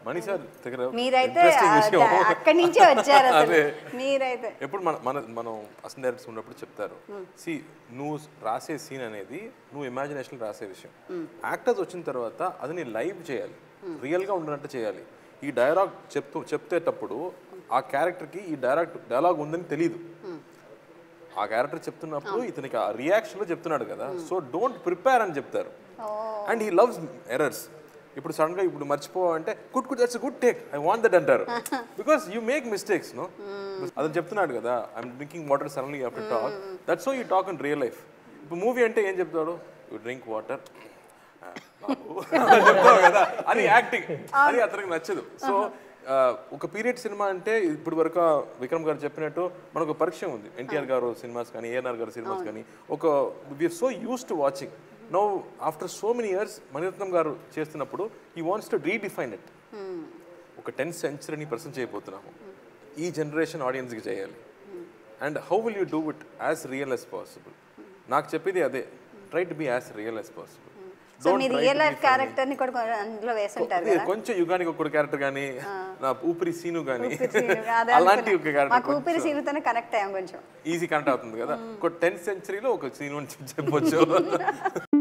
మణి sir దగ్గర మీరైతే interesting విషయం. ఆ- అక్కడి నుంచే వచ్చారు అసలు అదే. మీరైతే ఎప్పుడు మన మన మనం అసలు డైరెక్టర్స్ ఉన్నప్పుడు చెప్తారు సి నువ్వు రాసే సీన్ అనేది నువ్వు ఇమాజినేషన్ రాసే విషయం యాక్టర్స్ వచ్చిన తర్వాత అది నీ లైవ్ చేయాలి రియల్గా ఉండనట్టు చేయాలి ఈ డైలాగ్ చెప్తూ చెప్తేటప్పుడు ఆ క్యారెక్టర్కి ఈ డైరెక్ట్ డైలాగ్ ఉందని తెలియదు ఆ క్యారెక్టర్ చెప్తున్నప్పుడు ఇతనికి ఆ రియాక్షన్లో చెప్తున్నాడు కదా సో డోంట్ ప్రిపేర్ అని చెప్తారు అండ్ హీ లవ్స్ ఎర్రర్స్ ఇప్పుడు సడన్ గా ఇప్పుడు మర్చిపో అంటే good good that's good take I want that అంటారు because you make mistakes no అతను చెప్తున్నాడు కదా I'm drinking water suddenly after talk that's so you talk in real life ఇప్పుడు మూవీ అంటే ఏం చెప్తాడు యూ డ్రింక్ వాటర్ చెప్తావు కదా అది యాక్టింగ్ అది అతనికి నచ్చదు సో ఒక పీరియడ్ సినిమా అంటే ఇప్పుడు వరకు విక్రమ్ గారు చెప్పినట్టు మనకు పరిచయం ఉంది ఎన్టీఆర్ గారు సినిమాస్ కానీ ఏఎన్ఆర్ గారు సినిమాస్ కానీ ఒక we're so used to watching no after so many years Mani Ratnam గారు చేస్తున్నప్పుడు he wants to redefine it ఒక టెన్త్ సెంచరీని ప్రజెంట్ చేయబోతున్నాము ఈ జనరేషన్ ఆడియన్స్కి చేయాలి and how will you do it as real as possible నాకు చెప్పేది అదే try to be as real as possible so మీ రియల్ లైఫ్ క్యారెక్టర్ ని కూడా కొ- అందులో వేసుంటారు కదా కొంచెం యుగానికి ఒక క్యారెక్టర్ కానీ నా ఊపిరి సీను కానీ సీను, అదే అలాంటి ఒక అనుకున్నా. మా క్యారెక్టర్ కూపిరి సీనుతోనే కనెక్ట్ అయ్యాం కొంచెం ఈజీ కనెక్ట్ అవుతుంది కదా ఒక టెన్త్ సెంచరీలో ఒక సీన్ చెప్పొచ్చు